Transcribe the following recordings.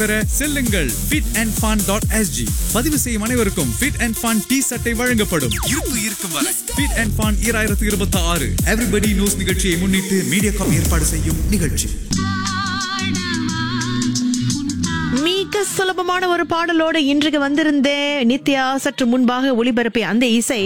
பெற செல்லுங்கள் fit and fun dot SG பதிவு செய்யும் அனைவருக்கும் fit and fun டி சட்டை வழங்கப்படும் இருப்பு இருக்கும் வரை fit and fun ஈராயிரத்து இருபத்தி ஆறு எவ்ரிபடி நியூஸ் நிகழ்ச்சியை முன்னிட்டு மீடியாகாம் ஏற்பாடு செய்யும் நிகழ்ச்சி மிக சுலபமான ஒரு பாடலோட இன்றைக்கு வந்திருந்தேன் நித்யா சற்று முன்பாக ஒளிபரப்பிய அந்த இசை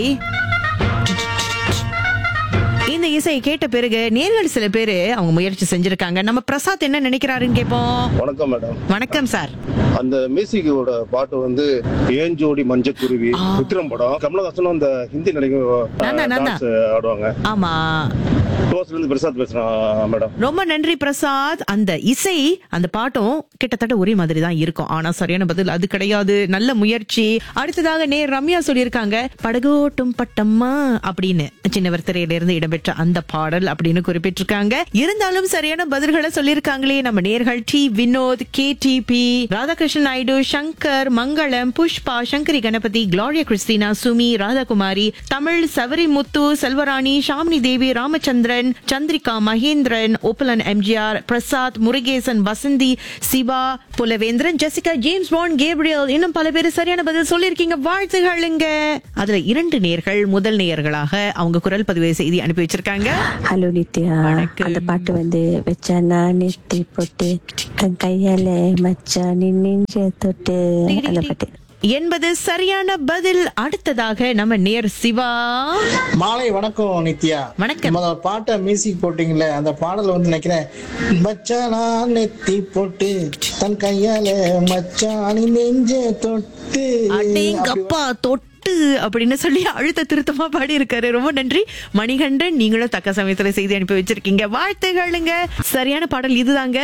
இந்த இசையை கேட்ட பிறகு நேர்கள் சில பேரு அவங்க முயற்சி செஞ்சிருக்காங்க நம்ம பிரசாத் என்ன நினைக்கிறாருன்னு கேட்போம் வணக்கம் மேடம் வணக்கம் சார் அந்த மியூசிக்கோட பாட்டு வந்து ஏன் ஜோடி மஞ்சக்குருவி விக்ரம் படம் கமலஹாசனும் அந்த ஹிந்தி நடிகை நான் தான், நான் தான். டான்ஸ் ஆடுவாங்க ஆமா க்ளோஸ்ல இருந்து பிரசாத் பேசுறேன் மேடம் ரொம்ப நன்றி பிரசாத் அந்த இசை அந்த பாட்டும் கிட்டத்தட்ட ஒரே மாதிரி தான் இருக்கும் ஆனா சரியான பதில் அது கிடையாது நல்ல முயற்சி அடுத்ததாக நேர் ரம்யா சொல்லியிருக்காங்க படகோட்டும் பட்டம்மா அப்படின்னு சின்னவர் திரையில இருந்து இடம்பெற்ற அந்த பாடல் அப்படின்னு குறிப்பிட்டிருக்காங்க இருந்தாலும் சரியான பதில்களை சொல்லியிருக்காங்களே நம்ம நேர்கள் T Vinod K TP Radhakrishnan Naidu Sankar Mangalam Pushpa Sankari Ganapathi Gloria Christina Sumi Radhakumari Tamil Savarimuthu Selvarani Shamini Devi Ramachandran Chandrika Mahendran ஓப்பலன் MGR Prasad Murugesan Vasanthi Siva Pulavendran Jessica James Bond Gabriel இன்னும் பல பேர் சரியான பதில் சொல்லியிருக்கீங்க வாழ்த்துகளுங்க அதுல இரண்டு நேர்கள் முதல் நேயர்களாக அவங்க குரல் பதிவு செய்தி அனுப்பி வச்சிருக்காங்க ஹலோ நித்யா வணக்கம். அந்த பாட்டு வந்து வச்சானா நெத்தி போட்டு தன் கையால மச்சான் நீ நெஞ்ச தொட்டு அந்த பாட்டு என்பது சரியான பதில் அடுத்ததாக நம்ம நேர் சிவா மாலை வணக்கம் நித்யா வணக்கம். நம்ம ஒரு பாட்டை மியூசிக் போட்டீங்கல்ல அந்த பாடல் வந்து நினைக்கிறேன் மச்சானா நெத்தி போட்டு தன் கையால மச்சானி நெஞ்ச தொட்டு அடேங்கப்பா தொட்டு அப்படின்னு சொல்லி அழுத்த திருத்தமா பாடி இருக்காரு ரொம்ப நன்றி மணிகண்டன் நீங்களும் தக்க சமயத்துல செய்தி அனுப்பி வச்சிருக்கீங்க வாழ்த்துகளுங்க சரியான பாடல் இதுதாங்க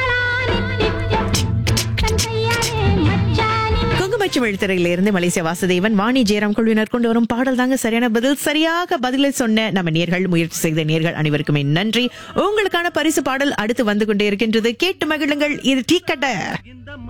குங்குமச்சம் திரையில இருந்து மலேசிய வாசுதேவன் வாணி ஜெயராம் குழுவினர் கொண்டு வரும் பாடல் தாங்க சரியான பதில் சரியாக பதிலை சொன்ன நம்ம நேர்கள் முயற்சி செய்த நேர்கள் அனைவருக்குமே நன்றி உங்களுக்கான பரிசு பாடல் அடுத்து வந்து கொண்டே இருக்கின்றது கேட்டு மகிழுங்கள் இது டீ கடை